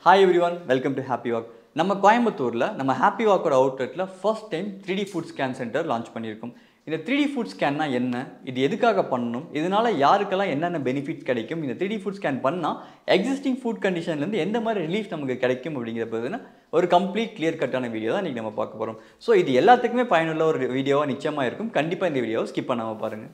hi everyone welcome to Happy Walk நம்ம கோயம்புத்தூரில் நம்ம ஹாப்பி வாக்கோட அவுட்லெட்டில் first time three D foot scan centre launch பண்ணியிருக்கோம் இந்த த்ரீ டி ஃபுட் ஸ்கேன்னா என்ன இது எதுக்காக பண்ணணும் இதனால் யாருக்கெல்லாம் என்னென்ன பெனிஃபிட்ஸ் கிடைக்கும் இந்த த்ரீ டி ஃபுட் ஸ்கேன் பண்ணால் எக்ஸிஸ்டிங் ஃபுட் கண்டிஷன்லேருந்து எந்த மாதிரி ரிலீஃப் நமக்கு கிடைக்கும் அப்படிங்கிற பற்றின ஒரு கம்ப்ளீட் கிளியர் கட்டான வீடியோ தான் இன்றைக்கி நம்ம பார்க்க போகிறோம் ஸோ இது எல்லாத்துக்குமே பயனுள்ள ஒரு வீடியோவாக நிச்சயமாக இருக்கும் கண்டிப்பாக இந்த வீடியோவை ஸ்கிப் பண்ணாமல் பாருங்கள்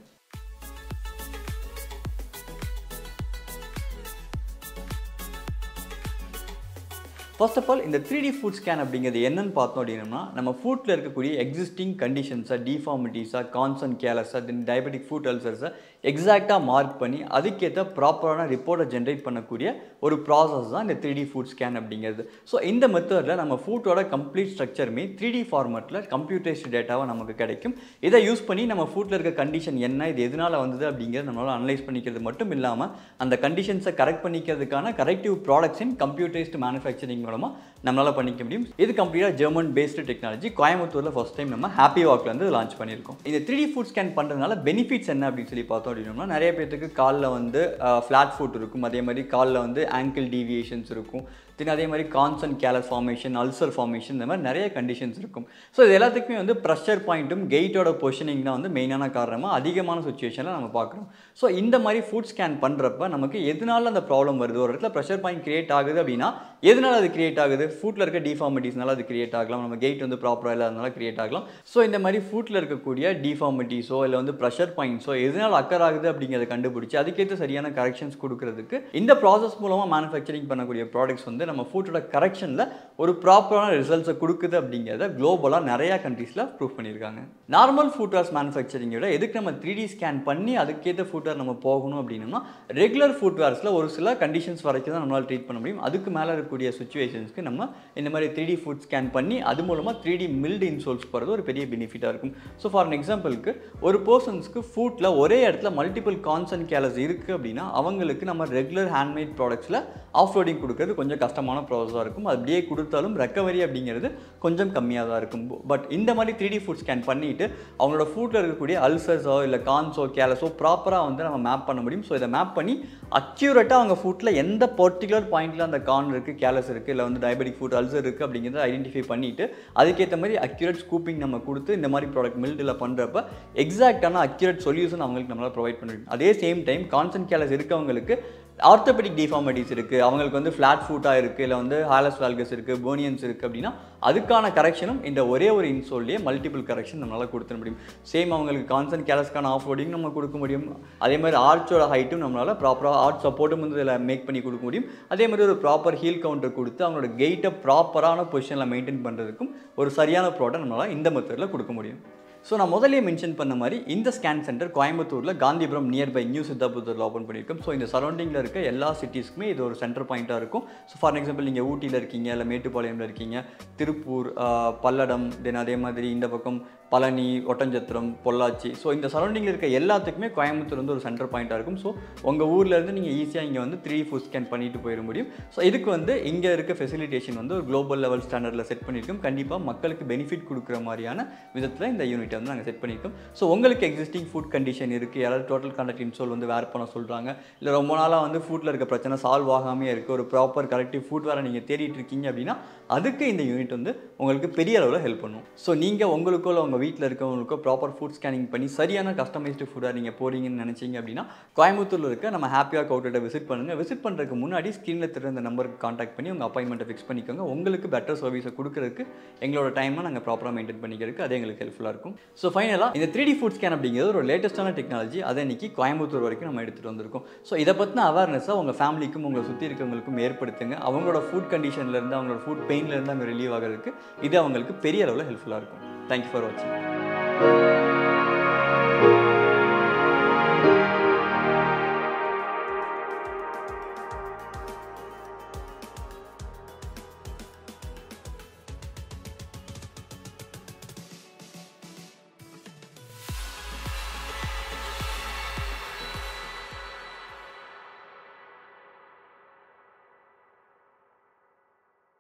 ஃபர்ஸ்ட் ஆஃப் ஆல் இந்த த்ரீ டி ஃபுட் ஸ்கேன் அப்படிங்கிறது என்னன்னு பார்த்தோம் அப்படின்னா நம்ம ஃபுட்டில் இருக்கக்கூடிய எக்ஸிஸ்டிங் கண்டிஷன்ஸை டிஃபார்மிட்டிஸாக கான்சன் கேலஸாக தென் டயபெட்டிக் ஃபுட் அல்சர்ஸை எக்ஸாக்டாக மார்க் பண்ணி அதுக்கேற்ற ப்ராப்பரான ரிப்போர்ட்டை ஜென்ரேட் பண்ணக்கூடிய ஒரு ப்ராசஸ் தான் இந்த த்ரீ டி ஃபுட் ஸ்கேன் அப்படிங்கிறது ஸோ இந்த மெத்தடில் நம்ம ஃபுட்டோட கம்ப்ளீட் ஸ்ட்ரக்சருமே த்ரீ டி ஃபார்மேட்டில் கம்ப்யூட்டரைஸ்டு டேட்டாவை நமக்கு கிடைக்கும் இதை யூஸ் பண்ணி நம்ம ஃபுட்டில் இருக்க கண்டிஷன் என்ன இது எதனால் வந்தது அப்படிங்கிறத நம்மளால் அனலைஸ் பண்ணிக்கிறது மட்டும் இல்லாமல் அந்த கண்டிஷன்ஸை கரெக்ட் பண்ணிக்கிறதுக்கான corrective products in computerised manufacturing மூலமாக நம்மளால் பண்ணிக்க முடியும் இது கம்ப்ளீட்டாக ஜெர்மன் பேஸ்டு டெக்னாலஜி கோயம்புத்தூரில் ஃபஸ்ட் டைம் நம்ம ஹாப்பி வாக்லேருந்து லான்ச் பண்ணியிருக்கோம் இந்த த்ரீ டி ஃபுட் ஸ்கேன் பண்ணுறதுனால பெனிஃபிட்ஸ் என்ன அப்படின்னு சொல்லி பார்த்தோம் அப்படின்னா நிறைய பேர்த்துக்கு காலில் வந்து ஃப்ளாட் ஃபுட் இருக்கும் அதே மாதிரி காலில் வந்து ஆங்கிள் டீவியேஷன்ஸ் இருக்கும் தென் அதே மாதிரி corns and callus formation ulcer formation இந்த மாதிரி நிறைய கண்டிஷன்ஸ் இருக்கும் ஸோ இது எல்லாத்துக்குமே வந்து ப்ரெஷர் பாயிண்ட்டும் கெயிட்டோட பொசிஷனிங் தான் வந்து மெயினான காரணமாக அதிகமான சுச்சுவேஷனில் நம்ம பார்க்குறோம் ஸோ இந்த மாதிரி ஃபுட் ஸ்கேன் பண்ணுறப்ப நமக்கு எதனால அந்த ப்ராப்ளம் வருது ஒரு இடத்துல ப்ரெஷர் பாயிண்ட் கிரியேட் ஆகுது அப்படின்னா எதனால் அது கிரியேட் ஆகுது ஃபுட்டில் இருக்க டிஃபார்மிட்டிஸ்னால அது கிரியேட் ஆகலாம் நம்ம கெயிட் வந்து ப்ராப்பராக இல்லாதனால கிரியேட் ஆகலாம் ஸோ இந்த மாதிரி ஃபுட்டில் இருக்கக்கூடிய டிஃபார்மிட்டிஸோ இல்லை வந்து ப்ரெஷர் பாயிண்ட்ஸோ எதனால் அக்கர் ஆகுது அப்படிங்கிறத கண்டுபிடிச்சி அதுக்கேற்ற சரியான கரெக்ஷன்ஸ் கொடுக்கறதுக்கு இந்த ப்ராசஸ் மூலமாக மேனுஃபேக்சரிங் பண்ணக்கூடிய ப்ராடக்ட்ஸ் வந்து நம்ம ஃபுட்டோட கரெக்ஷனில் ஒரு ப்ராப்பரான ரிசல்ட்ஸை கொடுக்குது அப்படிங்கிறத குளோபலாக நிறையா கண்ட்ரீஸில் ப்ரூவ் பண்ணியிருக்காங்க நார்மல் ஃபுட்வேர்ஸ் மேனுஃபேக்சரிங்கை விட எதுக்கு நம்ம த்ரீ டி ஸ்கேன் பண்ணி அதுக்கேற்ற ஃபுட்வேர் நம்ம போகணும் அப்படின்னா ரெகுலர் ஃபுட்வேர்ஸில் ஒரு சில கண்டிஷன்ஸ் வரைக்கும் தான் நம்மளால் ட்ரீட் பண்ண முடியும் அதுக்கு மேலே இருக்கக்கூடிய சுச்சுவேஷன்ஸ்க்கு நம்ம இந்த மாதிரி த்ரீ டி ஃபுட் ஸ்கேன் பண்ணி அது மூலமாக த்ரீ டி மில்டு இன்சோல்ஸ் போகிறது ஒரு பெரிய பெனிஃபிட்டாக இருக்கும் ஸோ ஃபார் அன் எக்ஸாம்பிளுக்கு ஒரு பர்சன்ஸ்க்கு ஃபுட்டில் ஒரே இடத்துல மல்டிபிள் கான்சன் கேலஸ் இருக்குது அப்படின்னா அவங்களுக்கு நம்ம ரெகுலர் ஹேண்ட்மேட் ப்ராடக்ட்ஸில் ஆஃப் ரோடிங் கொடுக்கறது கொஞ்சம் கஷ்டமான ப்ராசஸாக இருக்கும் அது அப்படியே கொடுத்தாலும் ரெக்கவரி அப்படிங்கிறது கொஞ்சம் கம்மியாக தான் இருக்கும் பட் இந்த மாதிரி த்ரீ டி ஃபுட் ஸ்கேன் பண்ணிவிட்டு அவங்களோட ஃபுட்டில் இருக்கக்கூடிய அல்சர்ஸோ இல்லை கான்ஸோ கேலஸோ ப்ராப்பராக வந்து நம்ம மேப் பண்ண முடியும் ஸோ இதை மேப் பண்ணி அக்யூரேட்டாக அவங்க ஃபுட்டில் எந்த பர்டிகுலர் பாயிண்ட்டில் அந்த கான் இருக்குது கேலஸ் இருக்குது இல்லை வந்து டயபெட்டிக் ஃபுட் அல்சர் இருக்குது அப்படிங்கிறத ஐடென்டிஃபை பண்ணிவிட்டு அதுக்கேற்ற மாதிரி அக்யூரேட் ஸ்கூப்பிங் நம்ம கொடுத்து இந்த மாதிரி ப்ராடக்ட் மில்டில் பண்ணுறப்ப எக்ஸாக்டான அக்யூரேட் சொல்யூஷன் அவங்களுக்கு நம்மளால் ப்ரொவைட் பண்ண முடியும் அதே சேம் டைம் கான்சன்ட் கேலஸ் இருக்கவங்களுக்கு ஆர்த்தோபெடிக் டிஃபார்மிட்டிஸ் இருக்குது அவங்களுக்கு வந்து ஃப்ளாட் ஃபுட்டாக இருக்குது இல்லை வந்து ஹாலஸ் வால்கஸ் இருக்குது போனியன்ஸ் இருக்குது அப்படின்னா அதுக்கான கரெக்ஷனும் இந்த ஒரே ஒரு இன்சோல்லையே மல்டிபிள் கரெக்ஷன் நம்மளால் கொடுத்துட முடியும் சேம் அவங்களுக்கு கான்சன்ட் கேலஸ்க்கான ஆஃப் ரோடிங் நம்ம கொடுக்க முடியும் அதே மாதிரி ஆர்ச்சோட ஹைட்டும் நம்மளால் ப்ராப்பராக ஆர்ட் சப்போர்ட்டும் வந்து இதில் மேக் பண்ணி கொடுக்க முடியும் அதே மாதிரி ஒரு ப்ராப்பர் ஹீல் கவுண்டர் கொடுத்து அவங்களோட கெயிட்டை ப்ராப்பரான பொசிஷனில் மெயின்டைன் பண்ணுறதுக்கும் ஒரு சரியான ப்ராடக்ட் நம்மளால் இந்த மெத்தடில் கொடுக்க முடியும் ஸோ நான் முதலே மென்ஷன் பண்ண மாதிரி இந்த ஸ்கேன் சென்டர் கோயம்புத்தூரில் காந்திபுரம் நியர்பை நியூ சித்தாபுத்தூரில் ஓப்பன் பண்ணியிருக்கோம் ஸோ இந்த சரௌண்டிங்கில் இருக்க எல்லா சிட்டிஸ்க்குமே இது ஒரு சென்டர் பாயிண்ட்டாக இருக்கும் ஸோ ஃபார் எக்ஸாம்பிள் நீங்கள் ஊட்டியில் இருக்கீங்க இல்லை மேட்டுப்பாளையமில் இருக்கீங்க திருப்பூர் பல்லடம் தென் அதே மாதிரி இந்த பக்கம் பழனி ஒட்டஞ்சத்திரம் பொள்ளாச்சி ஸோ இந்த சரௌண்டிங்கில் இருக்க எல்லாத்துக்குமே கோயம்புத்தூர் வந்து ஒரு சென்டர் பாயிண்ட்டாக இருக்கும் ஸோ உங்கள் ஊர்லேருந்து நீங்கள் ஈஸியாக இங்கே வந்து த்ரீ ஃபுட் ஸ்கேன் பண்ணிட்டு போயிட முடியும் ஸோ இதுக்கு வந்து இங்கே இருக்க ஃபெசிலிட்டேஷன் வந்து ஒரு குளோபல் லெவல் ஸ்டாண்டர்டில் செட் பண்ணியிருக்கோம் கண்டிப்பாக மக்களுக்கு பெனிஃபிட் கொடுக்குற மாதிரியான விதத்தில் இந்த யூனிட்டை வந்து நாங்கள் செட் பண்ணியிருக்கோம் ஸோ உங்களுக்கு எக்ஸிஸ்டிங் ஃபுட் கண்டிஷன் இருக்குது யாராவது டோட்டல் கான்டாக்ட் இன்சோல் வந்து வேர் பண்ண சொல்கிறாங்க இல்லை ரொம்ப நாளாக வந்து ஃபுட்டில் இருக்க பிரச்சனை சால்வ் ஆகாமே இருக்குது ஒரு ப்ராப்பர் கரெக்டிவ் ஃபுட் வேறு நீங்கள் தேடிட்டு இருக்கீங்க அப்படின்னா அதுக்கு இந்த யூனிட் வந்து உங்களுக்கு பெரிய அளவில் ஹெல்ப் பண்ணும் ஸோ நீங்கள் உங்களுக்கோ இல்லை உங்கள் வீட்டில் இருக்கவங்களுக்கோ ப்ராப்பர் ஃபுட் ஸ்கேனிங் பண்ணி சரியான கஸ்டமைஸ்டு ஃபுட்டாக நீங்கள் போகிறீங்கன்னு நினச்சிங்க அப்படின்னா கோயம்புத்தூரில் இருக்க நம்ம ஹாப்பியாக அவுட்டை விசிட் பண்ணுங்கள் விசிட் பண்ணுறதுக்கு முன்னாடி ஸ்க்ரீனில் திரு இந்த நம்பருக்கு காண்டாக்ட் பண்ணி உங்கள் அப்பாயின்மெண்ட்டை ஃபிக்ஸ் பண்ணிக்கோங்க உங்களுக்கு பெட்டர் சர்வீஸை கொடுக்கறதுக்கு எங்களோட டைமை நாங்கள் ப்ராப்பராக மெயின்டைன் பண்ணிக்கிறதுக்கு அது எங்களுக்கு ஹெல்ப்ஃபுல்லாக இருக்கும் ஸோ ஃபைனலாக இந்த த்ரீ டி ஃபுட் ஸ்கேன் அப்படிங்கிறது ஒரு லேட்டஸ்ட்டான டெக்னாலஜி அதை இன்னைக்கு கோயம்புத்தூர் வரைக்கும் நம்ம எடுத்துகிட்டு வந்திருக்கோம் ஸோ இதை பற்றின அவேர்னஸை உங்கள் ஃபேமிலிக்கும் உங்களை சுற்றி இருக்கவங்களுக்கும் ஏற்படுத்துங்க அவங்களோட ஃபுட் கண்டிஷன்லேருந்து அவங்களோட ஃபுட் பெயின்லேருந்து அவங்க ரிலீவ் ஆகிறதுக்கு இது அவங்களுக்கு பெரிய அளவில் ஹெல்ப்ஃபுல்லாக இருக்கும் தேங்க்யூ ஃபார் வாட்சிங்